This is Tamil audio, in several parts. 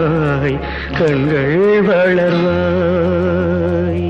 வளர்வாய் கண்கள் வளர்வாய்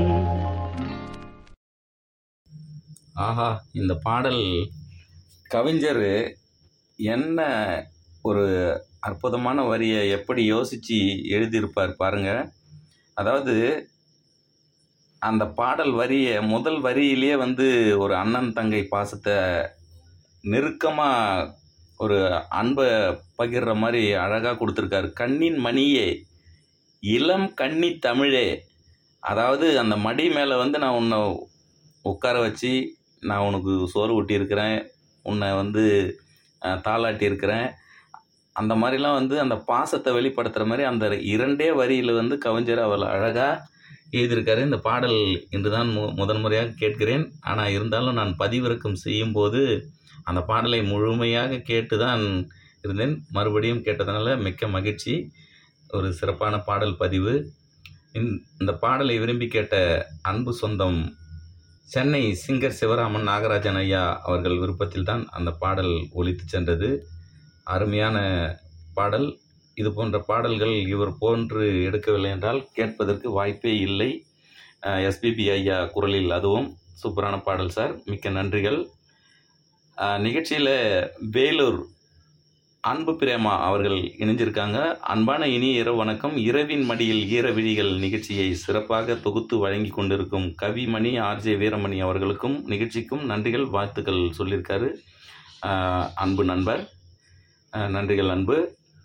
ஆஹா இந்த பாடல் கவிஞர் என்ன ஒரு அற்புதமான வரியை எப்படி யோசித்து எழுதியிருப்பார் பாருங்க அதாவது அந்த பாடல் வரியை முதல் வரியிலேயே வந்து ஒரு அண்ணன் தங்கை பாசத்தை நெருக்கமாக ஒரு அன்பை பகிர்ற மாதிரி அழகாக கொடுத்துருக்காரு கண்ணின் மணியே இளம் கன்னி தமிழே அதாவது அந்த மடி மேலே வந்து நான் உன்னை உட்கார வச்சு நான் உனக்கு சோறு ஊட்டியிருக்கிறேன் உன்னை வந்து அஹ், தாளாட்டி இருக்கிறேன் அந்த மாதிரிலாம் வந்து அந்த பாசத்தை வெளிப்படுத்துகிற மாதிரி அந்த இரண்டே வரியில் வந்து கவிஞர் அவள் அழகாக எழுதியிருக்காரு இந்த பாடல் இன்று தான் மு முதன் முறையாக கேட்கிறேன் ஆனால் இருந்தாலும் நான் பதிவிறக்கம் செய்யும்போது அந்த பாடலை முழுமையாக கேட்டு தான் இருந்தேன் மறுபடியும் கேட்டதுனால மிக்க மகிழ்ச்சி ஒரு சிறப்பான பாடல் பதிவு இந்த இந்த பாடலை விரும்பி கேட்ட அன்பு சொந்தம் சென்னை சிங்கர் சிவராமன் நாகராஜன் ஐயா அவர்கள் விருப்பத்தில் தான் அந்த பாடல் ஒலித்து சென்றது அருமையான பாடல் இது போன்ற பாடல்கள் இவர் போன்று எடுக்கவில்லை என்றால் கேட்பதற்கு வாய்ப்பே இல்லை எஸ்பிபி ஐயா குரலில் அதுவும் சூப்பரான பாடல் சார் மிக்க நன்றிகள் நிகழ்ச்சியில் வேலூர் அன்பு பிரேமா அவர்கள் இணைஞ்சிருக்காங்க அன்பான இனிய இரவு வணக்கம் இரவின் மடியில் ஈர விழிகள் நிகழ்ச்சியை சிறப்பாக தொகுத்து வழங்கி கொண்டிருக்கும் கவிமணி ஆர்ஜே வீரமணி அவர்களுக்கும் நிகழ்ச்சிக்கும் நன்றிகள் வாழ்த்துக்கள் சொல்லியிருக்காரு ஆஹ் அன்பு நண்பர் ஆஹ் நன்றிகள் அன்பு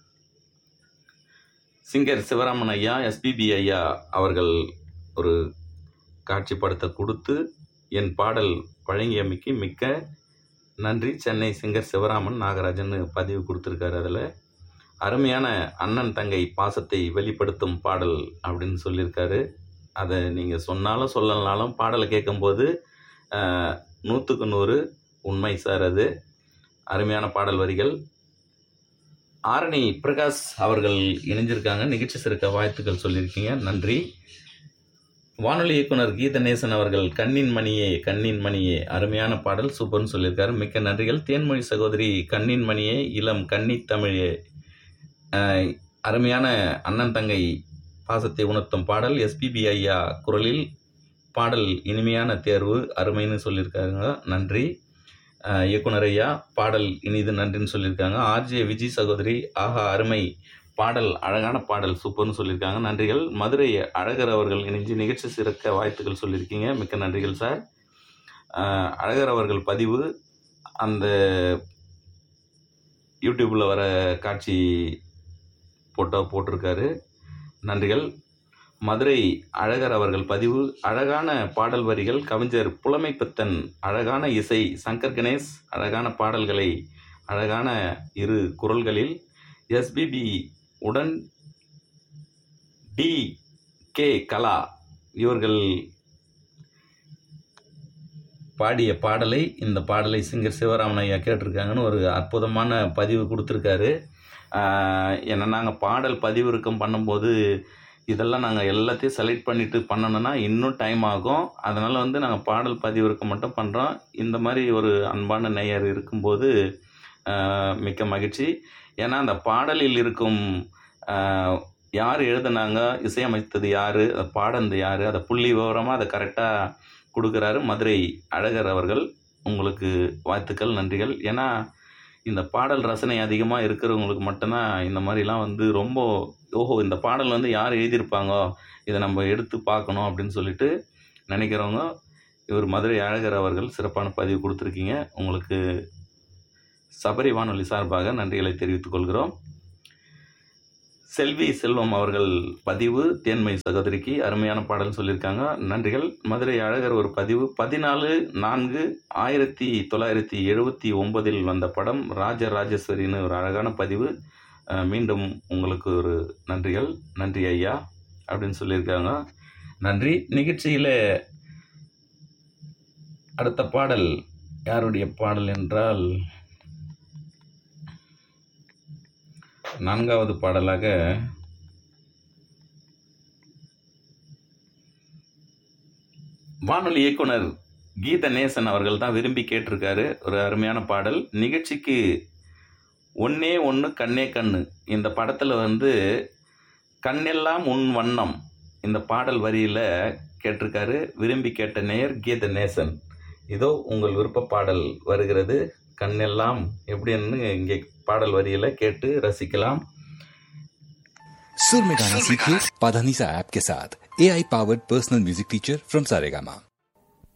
சிங்கர் சிவராமன் ஐயா எஸ்பிபி ஐயா அவர்கள் ஒரு காட்சிப்படத்தை கொடுத்து என் பாடல் வழங்கியமைக்கு மிக்க நன்றி சென்னை சிங்கர் சிவராமன் நாகராஜன் பதிவு கொடுத்துருக்காரு அதில் அருமையான அண்ணன் தங்கை பாசத்தை வெளிப்படுத்தும் பாடல் அப்படின்னு சொல்லியிருக்காரு அதை நீங்கள் சொன்னாலும் சொல்லலனாலும் பாடலை கேட்கும்போது ஆஹ், நூற்றுக்கு நூறு உண்மை சார் அது அருமையான பாடல் வரிகள் ஆரணி பிரகாஷ் அவர்கள் இணைஞ்சிருக்காங்க நிகழ்ச்சி சிறக்க வாழ்த்துக்கள் சொல்லியிருக்கீங்க நன்றி வானொலி இயக்குனர் கீதநேசன் அவர்கள் கண்ணின் மணியே கண்ணின் மணியே அருமையான பாடல் சூப்பர்னு சொல்லியிருக்காரு மிக்க நன்றிகள் தேன்மொழி சகோதரி கண்ணின் மணியே இளம் கன்னித் தமிழே ஆஹ், அருமையான அண்ணன் தங்கை பாசத்தை உணர்த்தும் பாடல் எஸ்பிபி ஐயா குரலில் பாடல் இனிமையான தேர்வு அருமைன்னு சொல்லியிருக்காங்க நன்றி ஆஹ், இயக்குனர் ஐயா பாடல் இனிது நன்றின்னு சொல்லியிருக்காங்க ஆர்ஜே விஜய் சகோதரி ஆஹா அருமை பாடல் அழகான பாடல் சூப்பர்னு சொல்லியிருக்காங்க நன்றிகள் மதுரை அழகர் அவர்கள் இணைஞ்சு நிகழ்ச்சி சிறக்க வாழ்த்துக்கள் சொல்லியிருக்கீங்க மிக்க நன்றிகள் சார் ஆஹ், அழகர் அவர்கள் பதிவு அந்த யூடியூப்பில் வர காட்சி போட்டோ போட்டிருக்காரு நன்றிகள் மதுரை அழகர் அவர்கள் பதிவு அழகான பாடல் வரிகள் கவிஞர் புலமைப்பித்தன் அழகான இசை சங்கர் கணேஷ் அழகான பாடல்களை அழகான இரு குரல்களில் எஸ்பிபி உடன் டி கே கலா இவர்கள் பாடிய பாடலை இந்த பாடலை சிங்கர் சிவராமன் ஐயா கேட்டிருக்காங்கன்னு ஒரு அற்புதமான பதிவு கொடுத்துருக்காரு ஏன்னா நாங்கள் பாடல் பதிவிறக்கம் பண்ணும்போது இதெல்லாம் நாங்கள் எல்லாத்தையும் செலக்ட் பண்ணிட்டு பண்ணணும்னா இன்னும் டைம் ஆகும் அதனால் வந்து நாங்கள் பாடல் பதிவிறக்கம் மட்டும் பண்ணுறோம் இந்த மாதிரி ஒரு அன்பான நேயர் இருக்கும்போது ஆஹ், மிக்க மகிழ்ச்சி ஏன்னா அந்த பாடலில் இருக்கும் ஆஹ், யார் எழுதுனாங்க இசையமைத்தது யார் அதை பாடந்து யார் அதை புள்ளி விவரமாக அதை கரெக்டாக கொடுக்குறாரு மதுரை அழகர் அவர்கள் உங்களுக்கு வாழ்த்துக்கள் நன்றிகள் ஏன்னா இந்த பாடல் ரசனை அதிகமாக இருக்கிறவங்களுக்கு மட்டும்தான் இந்த மாதிரிலாம் வந்து ரொம்ப ஓஹோ இந்த பாடல் வந்து யார் எழுதியிருப்பாங்க இதை நம்ம எடுத்து பார்க்கணும் அப்படின்னு சொல்லிட்டு நினைக்கிறவங்க இவர் மதுரை அழகர் அவர்கள் சிறப்பான பதிவு கொடுத்துருக்கீங்க உங்களுக்கு சபரி வானொலி சார்பாக நன்றிகளை தெரிவித்துக் கொள்கிறோம் செல்வி செல்வம் அவர்கள் பதிவு தேன்மை சகோதரிக்கு அருமையான பாடல் சொல்லியிருக்காங்க நன்றிகள் மதுரை அழகர் ஒரு பதிவு பதினாலு நான்கு ஆயிரத்தி தொள்ளாயிரத்தி எழுபத்தி ஒன்பதில் வந்த படம் ராஜ ராஜேஸ்வரின்னு ஒரு அழகான பதிவு அஹ், மீண்டும் உங்களுக்கு ஒரு நன்றிகள் நன்றி ஐயா அப்படின்னு சொல்லியிருக்காங்க நன்றி நிகழ்ச்சியில் அடுத்த பாடல் யாருடைய பாடல் என்றால் நான்காவது பாடலாக வானொலி இயக்குனர் கீதநேசன் அவர்கள் தான் விரும்பி கேட்டிருக்காரு ஒரு அருமையான பாடல் நிகழ்ச்சிக்கு ஒன்னே ஒன்று கண்ணே கண்ணு இந்த படத்தில் வந்து கண்ணெல்லாம் உன் வண்ணம் இந்த பாடல் வரியில் கேட்டிருக்காரு விரும்பி கேட்ட நேயர் கீத நேசன் இதோ உங்கள் விருப்ப பாடல் வருகிறது கண்ணெல்லாம் எப்படின்னு இங்கே பாடல் வரியில் கேட்டு ரசிக்கலாம் सुर में गाना सीखिए पाधानीसा ऐप के साथ A I powered personal music teacher from Saregama